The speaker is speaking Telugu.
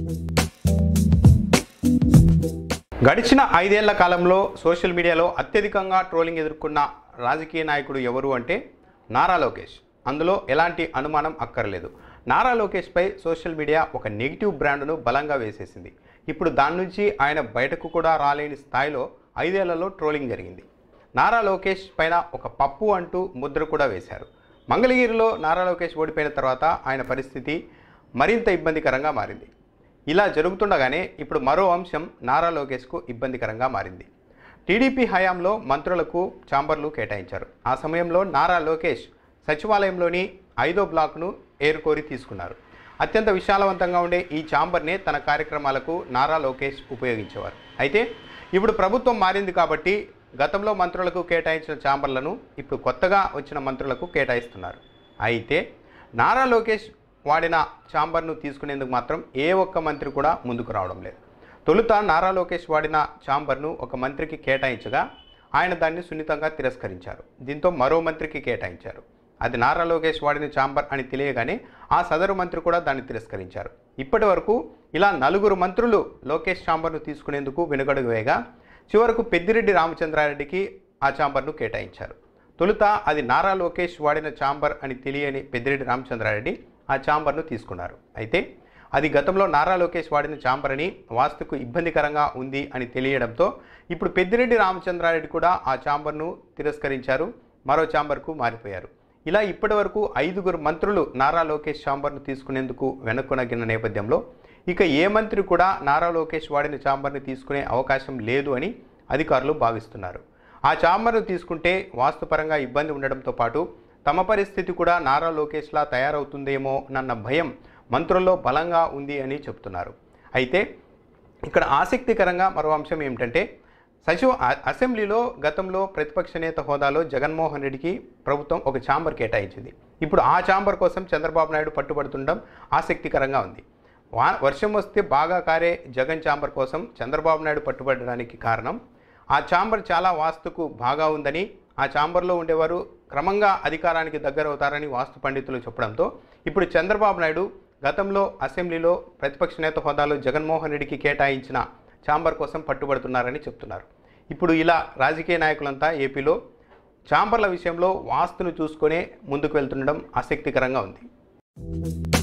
గడిచిన ఐదేళ్ల కాలంలో సోషల్ మీడియాలో అత్యధికంగా ట్రోలింగ్ ఎదుర్కొన్న రాజకీయ నాయకుడు ఎవరు అంటే నారా లోకేష్ అందులో ఎలాంటి అనుమానం అక్కర్లేదు నారా లోకేష్పై సోషల్ మీడియా ఒక నెగిటివ్ బ్రాండ్ను బలంగా వేసేసింది ఇప్పుడు దాని నుంచి ఆయన బయటకు కూడా రాలేని స్థాయిలో ఐదేళ్లలో ట్రోలింగ్ జరిగింది నారా లోకేష్ పైన ఒక పప్పు అంటూ ముద్ర కూడా వేశారు మంగళగిరిలో నారా లోకేష్ ఓడిపోయిన తర్వాత ఆయన పరిస్థితి మరింత ఇబ్బందికరంగా మారింది ఇలా జరుగుతుండగానే ఇప్పుడు మరో అంశం నారా లోకేష్కు ఇబ్బందికరంగా మారింది టీడీపీ హయాంలో మంత్రులకు ఛాంబర్లు కేటాయించారు ఆ సమయంలో నారా లోకేష్ సచివాలయంలోని ఐదో బ్లాక్ను ఏరుకోరి తీసుకున్నారు అత్యంత విశాలవంతంగా ఉండే ఈ ఛాంబర్నే తన కార్యక్రమాలకు నారా లోకేష్ ఉపయోగించేవారు అయితే ఇప్పుడు ప్రభుత్వం మారింది కాబట్టి గతంలో మంత్రులకు కేటాయించిన ఛాంబర్లను ఇప్పుడు కొత్తగా వచ్చిన మంత్రులకు కేటాయిస్తున్నారు అయితే నారా లోకేష్ వాడిన ఛాంబర్ను తీసుకునేందుకు మాత్రం ఏ ఒక్క మంత్రి కూడా ముందుకు రావడం లేదు తొలుత నారా లోకేష్ వాడిన ఛాంబర్ను ఒక మంత్రికి కేటాయించగా ఆయన దాన్ని సున్నితంగా తిరస్కరించారు దీంతో మరో మంత్రికి కేటాయించారు అది నారా లోకేష్ వాడిన ఛాంబర్ అని తెలియగానే ఆ సదరు మంత్రి కూడా దాన్ని తిరస్కరించారు ఇప్పటి వరకు ఇలా నలుగురు మంత్రులు లోకేష్ ఛాంబర్ను తీసుకునేందుకు వెనుకడుగు వేయగా చివరకు పెద్దిరెడ్డి రామచంద్రారెడ్డికి ఆ ఛాంబర్ను కేటాయించారు తొలుత అది నారా లోకేష్ వాడిన ఛాంబర్ అని తెలియని పెద్దిరెడ్డి రామచంద్రారెడ్డి ఆ ఛాంబర్ను తీసుకున్నారు అయితే అది గతంలో నారా లోకేష్ వాడిన ఛాంబర్ అని వాస్తుకు ఇబ్బందికరంగా ఉంది అని తెలియడంతో ఇప్పుడు పెద్దిరెడ్డి రామచంద్రారెడ్డి కూడా ఆ ఛాంబర్ను తిరస్కరించారు మరో ఛాంబర్కు మారిపోయారు ఇలా ఇప్పటి వరకు ఐదుగురు మంత్రులు నారా లోకేష్ ఛాంబర్ను తీసుకునేందుకు వెనక్కునగిన నేపథ్యంలో ఇక ఏ మంత్రి కూడా నారా లోకేష్ వాడిన ఛాంబర్ని తీసుకునే అవకాశం లేదు అని అధికారులు భావిస్తున్నారు ఆ ఛాంబర్ను తీసుకుంటే వాస్తుపరంగా ఇబ్బంది ఉండడంతో పాటు తమ పరిస్థితి కూడా నారా లోకేష్లా తయారవుతుందేమో నన్న భయం మంత్రుల్లో బలంగా ఉంది అని చెప్తున్నారు అయితే ఇక్కడ ఆసక్తికరంగా మరో అంశం ఏమిటంటే సచివ అ- అసెంబ్లీలో గతంలో ప్రతిపక్ష నేత హోదాలో జగన్మోహన్ రెడ్డికి ప్రభుత్వం ఒక ఛాంబర్ కేటాయించింది ఇప్పుడు ఆ ఛాంబర్ కోసం చంద్రబాబు నాయుడు పట్టుబడుతుండడం ఆసక్తికరంగా ఉంది వా వర్షం వస్తే బాగా కారే జగన్ ఛాంబర్ కోసం చంద్రబాబు నాయుడు పట్టుబడడానికి కారణం ఆ ఛాంబర్ చాలా వాస్తుకు బాగా ఉందని ఆ ఛాంబర్లో ఉండేవారు క్రమంగా అధికారానికి దగ్గరవుతారని వాస్తు పండితులు చెప్పడంతో ఇప్పుడు చంద్రబాబు నాయుడు గతంలో అసెంబ్లీలో ప్రతిపక్ష నేత హోదాలో జగన్మోహన్ రెడ్డికి కేటాయించిన ఛాంబర్ కోసం పట్టుబడుతున్నారని చెప్తున్నారు ఇప్పుడు ఇలా రాజకీయ నాయకులంతా ఏపీలో ఛాంబర్ల విషయంలో వాస్తును చూసుకొనే ముందుకు వెళ్తుండడం ఆసక్తికరంగా ఉంది